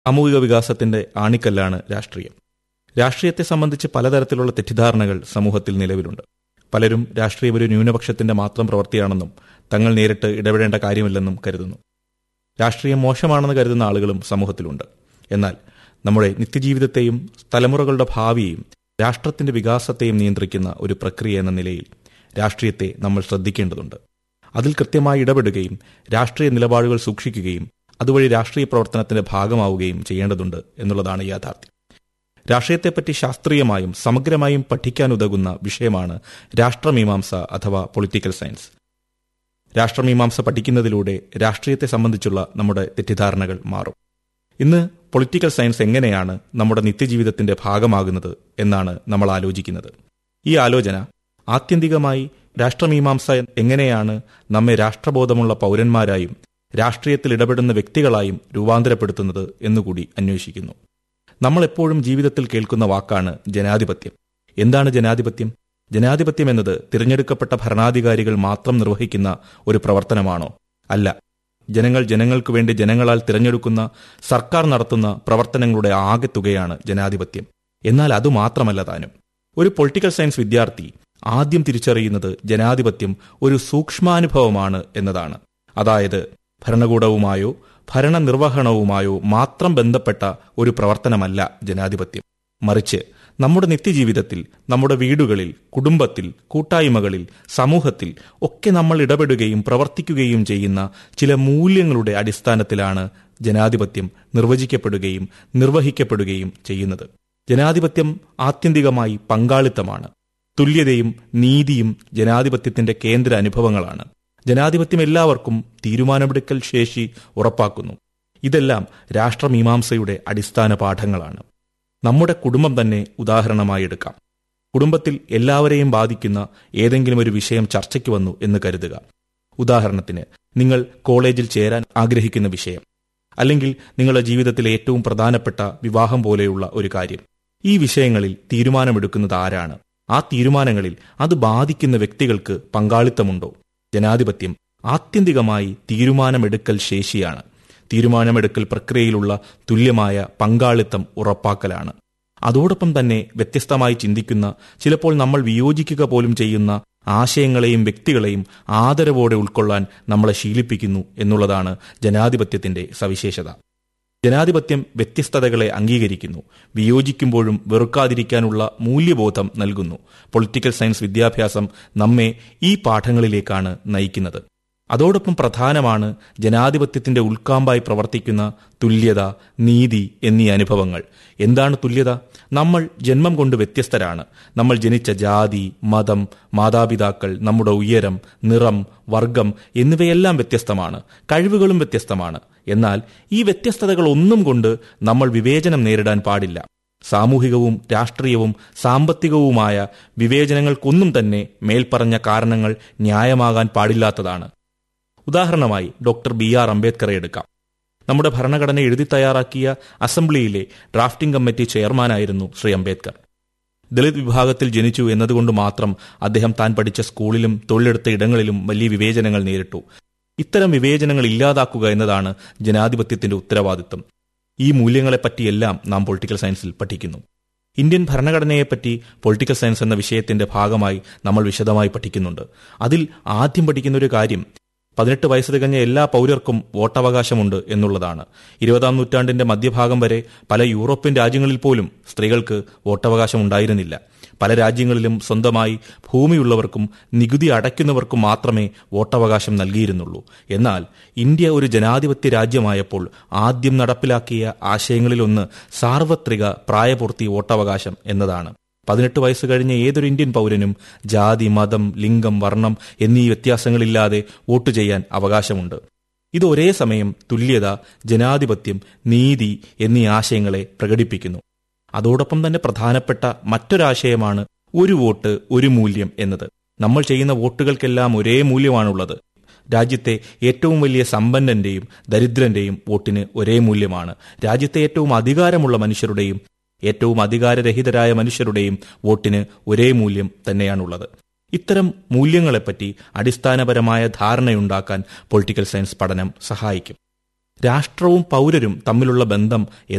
സാമൂഹിക വികാസത്തിന്റെ ആണിക്കല്ലാണ് രാഷ്ട്രീയം രാഷ്ട്രീയത്തെ സംബന്ധിച്ച് പലതരത്തിലുള്ള തെറ്റിദ്ധാരണകൾ സമൂഹത്തിൽ നിലവിലുണ്ട് പലരും രാഷ്ട്രീയം ഒരു ന്യൂനപക്ഷത്തിന്റെ മാത്രം പ്രവൃത്തിയാണെന്നും തങ്ങൾ നേരിട്ട് ഇടപെടേണ്ട കാര്യമില്ലെന്നും കരുതുന്നു രാഷ്ട്രീയം മോശമാണെന്ന് കരുതുന്ന ആളുകളും സമൂഹത്തിലുണ്ട് എന്നാൽ നമ്മുടെ നിത്യജീവിതത്തെയും തലമുറകളുടെ ഭാവിയെയും രാഷ്ട്രത്തിന്റെ വികാസത്തെയും നിയന്ത്രിക്കുന്ന ഒരു പ്രക്രിയ എന്ന നിലയിൽ രാഷ്ട്രീയത്തെ നമ്മൾ ശ്രദ്ധിക്കേണ്ടതുണ്ട് അതിൽ കൃത്യമായി ഇടപെടുകയും രാഷ്ട്രീയ നിലപാടുകൾ സൂക്ഷിക്കുകയും അതുവഴി രാഷ്ട്രീയ പ്രവർത്തനത്തിന്റെ ഭാഗമാവുകയും ചെയ്യേണ്ടതുണ്ട് എന്നുള്ളതാണ് യാഥാർത്ഥ്യം രാഷ്ട്രീയത്തെപ്പറ്റി ശാസ്ത്രീയമായും സമഗ്രമായും പഠിക്കാനുതകുന്ന വിഷയമാണ് രാഷ്ട്രമീമാംസ അഥവാ പൊളിറ്റിക്കൽ സയൻസ് രാഷ്ട്രമീമാംസ പഠിക്കുന്നതിലൂടെ രാഷ്ട്രീയത്തെ സംബന്ധിച്ചുള്ള നമ്മുടെ തെറ്റിദ്ധാരണകൾ മാറും ഇന്ന് പൊളിറ്റിക്കൽ സയൻസ് എങ്ങനെയാണ് നമ്മുടെ നിത്യജീവിതത്തിന്റെ ഭാഗമാകുന്നത് എന്നാണ് നമ്മൾ ആലോചിക്കുന്നത് ഈ ആലോചന ആത്യന്തികമായി രാഷ്ട്രമീമാംസ എങ്ങനെയാണ് നമ്മെ രാഷ്ട്രബോധമുള്ള പൗരന്മാരായും രാഷ്ട്രീയത്തിൽ ഇടപെടുന്ന വ്യക്തികളായും രൂപാന്തരപ്പെടുത്തുന്നത് എന്നുകൂടി അന്വേഷിക്കുന്നു നമ്മൾ എപ്പോഴും ജീവിതത്തിൽ കേൾക്കുന്ന വാക്കാണ് ജനാധിപത്യം എന്താണ് ജനാധിപത്യം ജനാധിപത്യം എന്നത് തിരഞ്ഞെടുക്കപ്പെട്ട ഭരണാധികാരികൾ മാത്രം നിർവഹിക്കുന്ന ഒരു പ്രവർത്തനമാണോ അല്ല ജനങ്ങൾ ജനങ്ങൾക്കു വേണ്ടി ജനങ്ങളാൽ തിരഞ്ഞെടുക്കുന്ന സർക്കാർ നടത്തുന്ന പ്രവർത്തനങ്ങളുടെ ആകെ തുകയാണ് ജനാധിപത്യം എന്നാൽ അതുമാത്രമല്ല താനും ഒരു പൊളിറ്റിക്കൽ സയൻസ് വിദ്യാർത്ഥി ആദ്യം തിരിച്ചറിയുന്നത് ജനാധിപത്യം ഒരു സൂക്ഷ്മാനുഭവമാണ് എന്നതാണ് അതായത് ഭരണകൂടവുമായോ ഭരണനിർവഹണവുമായോ മാത്രം ബന്ധപ്പെട്ട ഒരു പ്രവർത്തനമല്ല ജനാധിപത്യം മറിച്ച് നമ്മുടെ നിത്യജീവിതത്തിൽ നമ്മുടെ വീടുകളിൽ കുടുംബത്തിൽ കൂട്ടായ്മകളിൽ സമൂഹത്തിൽ ഒക്കെ നമ്മൾ ഇടപെടുകയും പ്രവർത്തിക്കുകയും ചെയ്യുന്ന ചില മൂല്യങ്ങളുടെ അടിസ്ഥാനത്തിലാണ് ജനാധിപത്യം നിർവചിക്കപ്പെടുകയും നിർവഹിക്കപ്പെടുകയും ചെയ്യുന്നത് ജനാധിപത്യം ആത്യന്തികമായി പങ്കാളിത്തമാണ് തുല്യതയും നീതിയും ജനാധിപത്യത്തിന്റെ കേന്ദ്ര അനുഭവങ്ങളാണ് ജനാധിപത്യം എല്ലാവർക്കും തീരുമാനമെടുക്കൽ ശേഷി ഉറപ്പാക്കുന്നു ഇതെല്ലാം രാഷ്ട്രമീമാംസയുടെ അടിസ്ഥാന പാഠങ്ങളാണ് നമ്മുടെ കുടുംബം തന്നെ ഉദാഹരണമായി എടുക്കാം കുടുംബത്തിൽ എല്ലാവരെയും ബാധിക്കുന്ന ഏതെങ്കിലും ഒരു വിഷയം ചർച്ചയ്ക്ക് വന്നു എന്ന് കരുതുക ഉദാഹരണത്തിന് നിങ്ങൾ കോളേജിൽ ചേരാൻ ആഗ്രഹിക്കുന്ന വിഷയം അല്ലെങ്കിൽ നിങ്ങളുടെ ജീവിതത്തിലെ ഏറ്റവും പ്രധാനപ്പെട്ട വിവാഹം പോലെയുള്ള ഒരു കാര്യം ഈ വിഷയങ്ങളിൽ തീരുമാനമെടുക്കുന്നത് ആരാണ് ആ തീരുമാനങ്ങളിൽ അത് ബാധിക്കുന്ന വ്യക്തികൾക്ക് പങ്കാളിത്തമുണ്ടോ ജനാധിപത്യം ആത്യന്തികമായി തീരുമാനമെടുക്കൽ ശേഷിയാണ് തീരുമാനമെടുക്കൽ പ്രക്രിയയിലുള്ള തുല്യമായ പങ്കാളിത്തം ഉറപ്പാക്കലാണ് അതോടൊപ്പം തന്നെ വ്യത്യസ്തമായി ചിന്തിക്കുന്ന ചിലപ്പോൾ നമ്മൾ വിയോജിക്കുക പോലും ചെയ്യുന്ന ആശയങ്ങളെയും വ്യക്തികളെയും ആദരവോടെ ഉൾക്കൊള്ളാൻ നമ്മളെ ശീലിപ്പിക്കുന്നു എന്നുള്ളതാണ് ജനാധിപത്യത്തിന്റെ സവിശേഷത ജനാധിപത്യം വ്യത്യസ്തതകളെ അംഗീകരിക്കുന്നു വിയോജിക്കുമ്പോഴും വെറുക്കാതിരിക്കാനുള്ള മൂല്യബോധം നൽകുന്നു പൊളിറ്റിക്കൽ സയൻസ് വിദ്യാഭ്യാസം നമ്മെ ഈ പാഠങ്ങളിലേക്കാണ് നയിക്കുന്നത് അതോടൊപ്പം പ്രധാനമാണ് ജനാധിപത്യത്തിന്റെ ഉൾക്കാമ്പായി പ്രവർത്തിക്കുന്ന തുല്യത നീതി എന്നീ അനുഭവങ്ങൾ എന്താണ് തുല്യത നമ്മൾ ജന്മം കൊണ്ട് വ്യത്യസ്തരാണ് നമ്മൾ ജനിച്ച ജാതി മതം മാതാപിതാക്കൾ നമ്മുടെ ഉയരം നിറം വർഗം എന്നിവയെല്ലാം വ്യത്യസ്തമാണ് കഴിവുകളും വ്യത്യസ്തമാണ് എന്നാൽ ഈ വ്യത്യസ്തതകൾ ഒന്നും കൊണ്ട് നമ്മൾ വിവേചനം നേരിടാൻ പാടില്ല സാമൂഹികവും രാഷ്ട്രീയവും സാമ്പത്തികവുമായ വിവേചനങ്ങൾക്കൊന്നും തന്നെ മേൽപ്പറഞ്ഞ കാരണങ്ങൾ ന്യായമാകാൻ പാടില്ലാത്തതാണ് ഉദാഹരണമായി ഡോക്ടർ ബി ആർ അംബേദ്കറെ എടുക്കാം നമ്മുടെ ഭരണഘടന എഴുതി തയ്യാറാക്കിയ അസംബ്ലിയിലെ ഡ്രാഫ്റ്റിംഗ് കമ്മിറ്റി ചെയർമാനായിരുന്നു ശ്രീ അംബേദ്കർ ദളിത് വിഭാഗത്തിൽ ജനിച്ചു എന്നതുകൊണ്ട് മാത്രം അദ്ദേഹം താൻ പഠിച്ച സ്കൂളിലും തൊഴിലെടുത്ത ഇടങ്ങളിലും വലിയ വിവേചനങ്ങൾ നേരിട്ടു ഇത്തരം വിവേചനങ്ങൾ ഇല്ലാതാക്കുക എന്നതാണ് ജനാധിപത്യത്തിന്റെ ഉത്തരവാദിത്വം ഈ മൂല്യങ്ങളെപ്പറ്റിയെല്ലാം നാം പൊളിറ്റിക്കൽ സയൻസിൽ പഠിക്കുന്നു ഇന്ത്യൻ ഭരണഘടനയെപ്പറ്റി പൊളിറ്റിക്കൽ സയൻസ് എന്ന വിഷയത്തിന്റെ ഭാഗമായി നമ്മൾ വിശദമായി പഠിക്കുന്നുണ്ട് അതിൽ ആദ്യം പഠിക്കുന്ന ഒരു കാര്യം പതിനെട്ട് വയസ്സ് തികഞ്ഞ എല്ലാ പൗരർക്കും വോട്ടവകാശമുണ്ട് എന്നുള്ളതാണ് ഇരുപതാം നൂറ്റാണ്ടിന്റെ മധ്യഭാഗം വരെ പല യൂറോപ്യൻ രാജ്യങ്ങളിൽ പോലും സ്ത്രീകൾക്ക് വോട്ടവകാശം ഉണ്ടായിരുന്നില്ല പല രാജ്യങ്ങളിലും സ്വന്തമായി ഭൂമിയുള്ളവർക്കും നികുതി അടയ്ക്കുന്നവർക്കും മാത്രമേ വോട്ടവകാശം നൽകിയിരുന്നുള്ളൂ എന്നാൽ ഇന്ത്യ ഒരു ജനാധിപത്യ രാജ്യമായപ്പോൾ ആദ്യം നടപ്പിലാക്കിയ ആശയങ്ങളിലൊന്ന് സാർവത്രിക പ്രായപൂർത്തി വോട്ടവകാശം എന്നതാണ് പതിനെട്ട് വയസ്സ് കഴിഞ്ഞ ഏതൊരു ഇന്ത്യൻ പൗരനും ജാതി മതം ലിംഗം വർണ്ണം എന്നീ വ്യത്യാസങ്ങളില്ലാതെ വോട്ട് ചെയ്യാൻ അവകാശമുണ്ട് ഇത് ഒരേ സമയം തുല്യത ജനാധിപത്യം നീതി എന്നീ ആശയങ്ങളെ പ്രകടിപ്പിക്കുന്നു അതോടൊപ്പം തന്നെ പ്രധാനപ്പെട്ട മറ്റൊരാശയമാണ് ഒരു വോട്ട് ഒരു മൂല്യം എന്നത് നമ്മൾ ചെയ്യുന്ന വോട്ടുകൾക്കെല്ലാം ഒരേ മൂല്യമാണുള്ളത് രാജ്യത്തെ ഏറ്റവും വലിയ സമ്പന്നന്റെയും ദരിദ്രന്റെയും വോട്ടിന് ഒരേ മൂല്യമാണ് രാജ്യത്തെ ഏറ്റവും അധികാരമുള്ള മനുഷ്യരുടെയും ഏറ്റവും അധികാരരഹിതരായ മനുഷ്യരുടെയും വോട്ടിന് ഒരേ മൂല്യം തന്നെയാണുള്ളത് ഇത്തരം മൂല്യങ്ങളെപ്പറ്റി അടിസ്ഥാനപരമായ ധാരണയുണ്ടാക്കാൻ പൊളിറ്റിക്കൽ സയൻസ് പഠനം സഹായിക്കും രാഷ്ട്രവും പൗരരും തമ്മിലുള്ള ബന്ധം